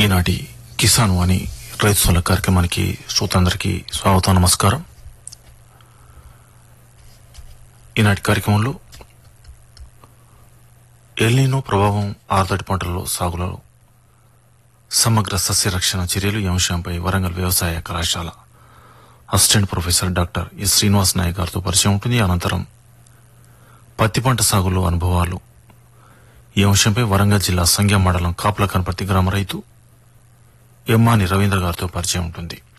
ఈనాటి కిసాన్ అని రైతు సోల కార్యక్రమానికి శ్రోతందరికీ స్వాగతం నమస్కారం ఈనాటి కార్యక్రమంలో ఎల్నీనో ప్రభావం ఆరుతడి పంటలలో సాగులో సమగ్ర సస్య రక్షణ చర్యలు ఈ అంశంపై వరంగల్ వ్యవసాయ కళాశాల assistant professor doctor S Srinivas Nayak గారితో పరిచయం ఉంటుంది అనంతరం పత్తి పంట సాగులో అనుభవాలు ఈ అంశంపై వరంగల్ జిల్లా సంఖ్య మండలం కాపుల కనపర్తి గ్రామ రైతు ఎమ్మాని రవీంద్ర గారితో పరిచయం ఉంటుంది